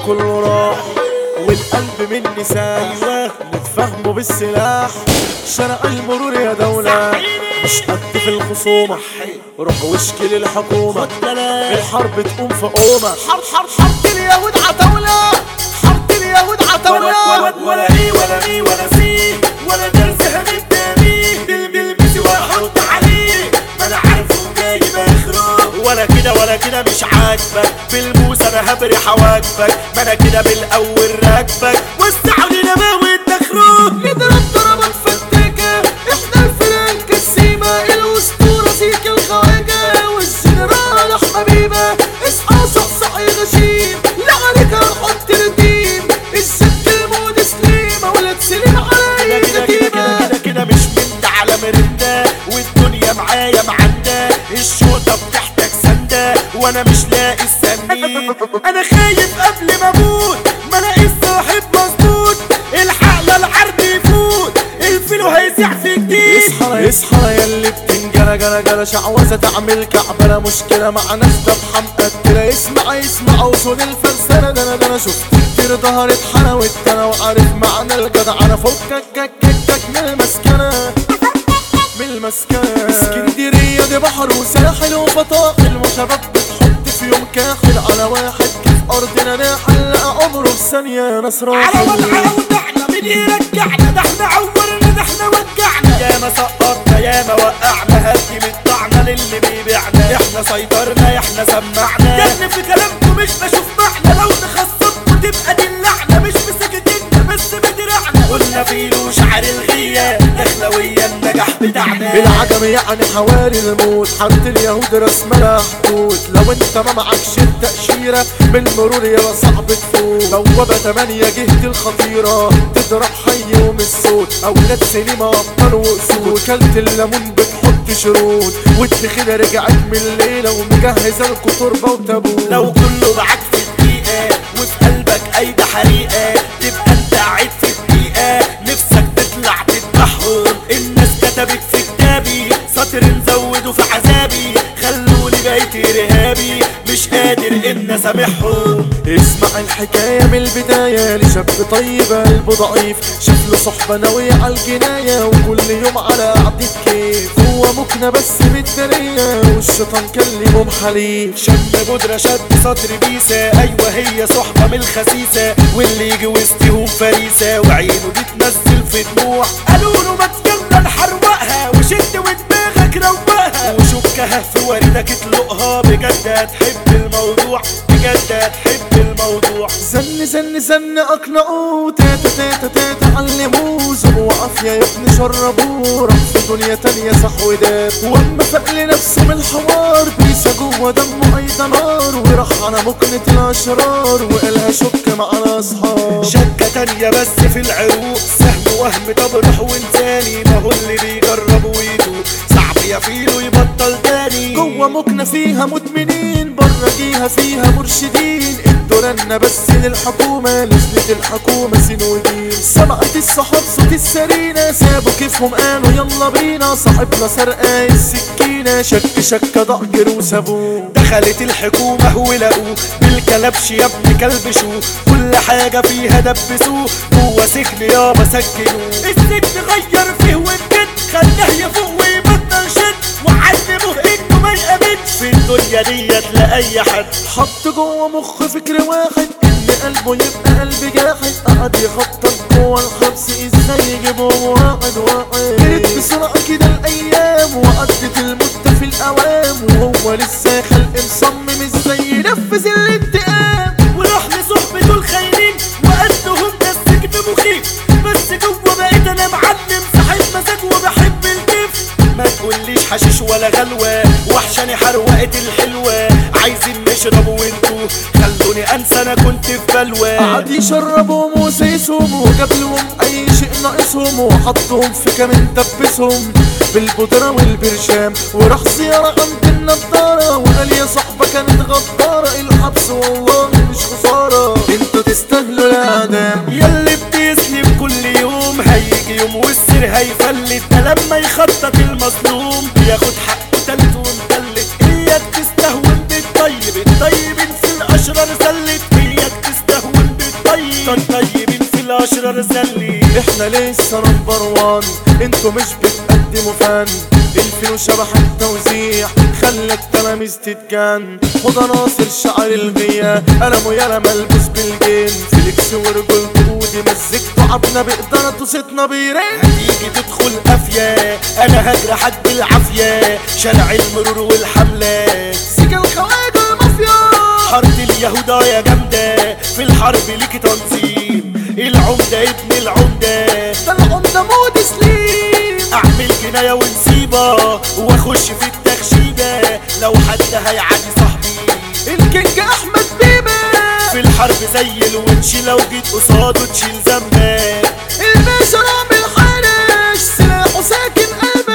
كله راح والقلب مني سايح نتفاهموا بالسلاح شارع المرور يا دولة مش قد في الخصومة روح واشكي للحكومة الحرب تقوم في قومة حرب حرب حرب اليهود عتاولة حرب اليهود ولا عتاولة ولا ولا ايه ولا مي ولا سي ولا درس هنتامي بالبلبس واحط عليه ما انا عارفه جايب اخره ولا كده ولا كده مش عاجبك بالموس انا هبري حواجبك ما انا كده بالاول راكبك وسعوا لي نباوي النخروج نضرب ضربات فتاكة احنا الفرق الكسيمة الاسطورة سيك الخواجة والجنرال حبيبة اصحى صحصح يا غشيم لعنك هنحط الدين الست المود سليمة ولا تسلم عليا كده كده كده كده كده كده مش من ده على مرنة والدنيا معايا معدة الشوطة بتحتاج سندة وانا مش لاقي السنين انا خايف قبل ما اموت ما الاقيش صاحب مظبوط الحق العرض يفوت الفيلو هيسيح في جديد اصحى اصحى يا اللي بتنجلى جلا جلا شعوذة تعمل كعبلة مشكلة مع ناس دبحة مقتلة اسمع اسمع وصول الفلسفة ده انا ده انا شفت كتير ظهرت حلاوة انا وعارف معنى الجدع انا فكك كك كك كك من المسكنة من المسكنة اسكندرية دي بحر وساحل وفطاحل وشباب بتحط في يوم كاحل على واحد كيف ارضنا ناحل لقى عمره في ثانية ناس على راحل وضعنا ودعنا مين يرجعنا ده احنا عورنا ده احنا وجعنا ياما سقطنا ياما وقعنا هدي بالطعنة للي بيبيعنا احنا سيطرنا احنا سمعنا دهن في كلامكم مش بشوف معنى لو نخصمكم تبقى دي اللعنة مش بسكتنا بس بدراعنا قلنا فيلو شعر الغية دخلوية النجاح بتاعنا العجم يعني حوالي الموت حد اليهود رسمنا حدود لو انت ما معكش التأشيرة بالمرور يلا صعب تفوت بوابة تمانية جهة الخطيرة تضرب حي ومن الصوت اولاد سينما ابطال واسود كلت الليمون بتحط شروط والتخينة رجعت من الليلة ومجهزة لكم تربة وتابوت لو كله معاك في دقيقة وفي قلبك أيدي حريقة تبقى أنت قاعد في دقيقة نفسك تطلع تذبحهم الناس كتبت في كتابي سطر نزوده في عذابي خلوني بقيت إرهابي مش قادر إن أسامحهم اسمع الحكاية من البداية لشاب طيب قلبه ضعيف شاف له صحبة ناوية على الجناية وكل يوم على قعدة كيف هو مكنة بس بالدنيا والشيطان كلمهم حليف شم بودرة شد سطر بيسة أيوة هي صحبة من الخسيسة واللي يجي وسطهم فريسة وعينه دي تنزل في دموع قالوا له ما تيلا نحروقها وشد ودماغك روقها وشكها في وردك اطلقها بجد هتحب الموضوع بجد هتحب الموضوع زن زن زن اقنعوه تاتا تاتا تاتا علموه زبوا عافية يا ابني شربوه راح في دنيا تانية صح وداب واما فاق لنفسه من الحوار بيسا جوه دمه ايضا نار وراح على مكنة الاشرار وقالها شك مع الاصحاب شكة تانية بس في العروق سهم وهم طب روح وانساني ما هو اللي بيجرب ويدوق صعب يا فيلو يبطل تاني جوه مكنة فيها مدمنين بره جيها فيها مرشدين ادوا لنا بس للحكومة نزلت الحكومة سين ودين سمعت الصحاب صوت السرينة سابوا كيفهم قالوا يلا بينا صاحبنا سرقة السكينة شك شك ضجر وسابوه دخلت الحكومة ولقوه بالكلبش يا ابن كلبشوه كل حاجة فيها دبسوه جوه سجن يابا سجنوه السجن غير فيه وانجد خلاه يفوق ويبطل شد وعلموه انه ما يقابلش في الدنيا ديت لأي حد حط جوه مخ فكر واحد ان قلبه يبقى قلب جاحد قعد يخطط جوه الحبس ازاي يجيبهم واحد واحد جرت بسرعة كده الايام وعدت المدة في الاوام وهو لسه خلق مصمم ازاي ينفذ الانتقام وراح لصحبته الخاينين وقالهم ده السجن مخيف بس جوه بقيت انا معلم صاحب مزاج وبحب الكيف ما تقوليش حشيش ولا غلوة وحشاني حروقة الحلوة عايزين نشرب وانتوا خلوني انسى انا كنت في بلوى قعد يشربهم وسيسهم وجاب لهم اي شيء ناقصهم وحطهم في كمين دبسهم بالبودرة والبرشام وراح زيارة عند النضارة وقال يا صاحبة كانت غدارة الحبس والله مش خسارة انتوا تستاهلوا الاعدام ياللي بتسلم كل يوم هيجي يوم والسر هيفلت ده لما يخطط المظلوم بياخد حقه تالت ومتلت اياك تستهون بالطيب الطيب في الاشرار زلت اياك تستهون ابطال طيبين في الاشرار زلي احنا لسه نمبر وان انتوا مش بتقدموا فن الفيلو شبح التوزيع خلى التلاميذ تتجن خد ناصر شعر الغيا قلمه يالا ملبوس بالجن فيليكس ورجل ودي مزجته عبنا بإدارته صيتنا بيرن هتيجي تدخل قافية انا هجرحك بالعافية شارع المرور والحملة سيكا الخواجة المافيا حرب اليهودا يا جامدة في الحرب ليك تنظيم العمدة ابن العمدة ده العمدة مود سليم اعمل جناية ونسيبة واخش في التخشيبة لو حد هيعادي صاحبي الكينج احمد بيبة في الحرب زي الونش لو جيت قصاده تشيل ذنبك الباشا رامي الحارش سلاحه ساكن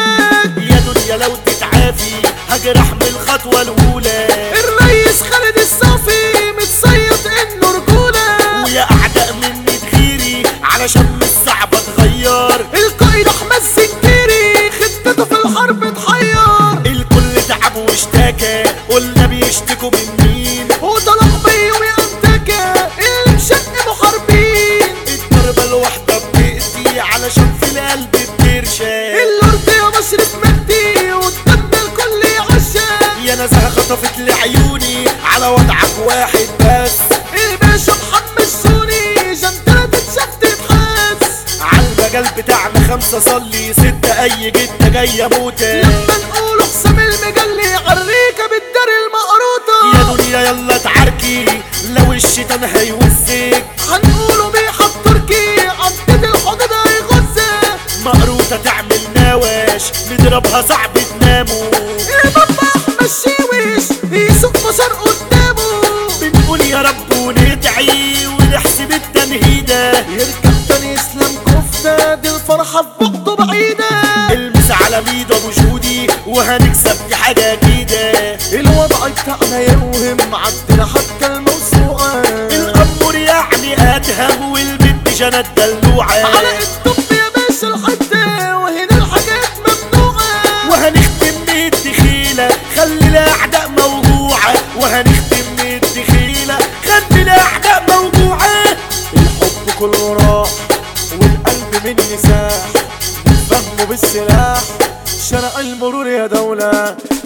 قلبك يا دنيا لو تتعافي هجرح من الخطوة الأولى الريس خالد الصافي متصيد انه رجولة ويا أعداء مني تغيري علشان مش صعب أتغير القائد احمد سنكيري خطته في الحرب تحير الكل تعب واشتكى قلنا بيشتكوا من مين وطلق بي وينتكى اللي مشق محاربين الضربة الواحدة بتأذي علشان في القلب بترشى اللورد يا مشرف مجدي والدم الكل يعشى يا نزهة خطفت لعيوني على وضعك واحد بس الباشا محمد سوني جنتلة تتشاف تتحس عالمجال بتاعنا خمسة صلي ستة أي جدة جاية موتة لما نقول حسام المجلي عريكة بالدار المقروطة يا دنيا يلا تعاركي لو الشيطان هيوزك هنقوله بيحة تركي عدد الحدود هيغزك مقروطة تعمل نواش نضربها صعب تناموا البابا احمد شيوش يسوق بشر قدامه بنقول يا رب وندعي ونحسب التنهيدة يركب تاني يسلم كفتة دي الفرحة في بعضه بعيدة المس على ميدو ابو جودي وهنكسب دي حاجة جديدة الوضع بتاعنا يوهم عدنا حتى الموسوعة الأمور يعني أدهم والبنت جنى الدلوعة على الطب يا باشا الحتة وهنا الحاجات ممنوعة وهنختم بالدخيلة خلي الأعداء موجوعة وهنختم بالدخيلة خلي الأعداء موجوعة الحب كله راح والقلب مني ساح فهمه بالسلاح شرع المرور يا دولة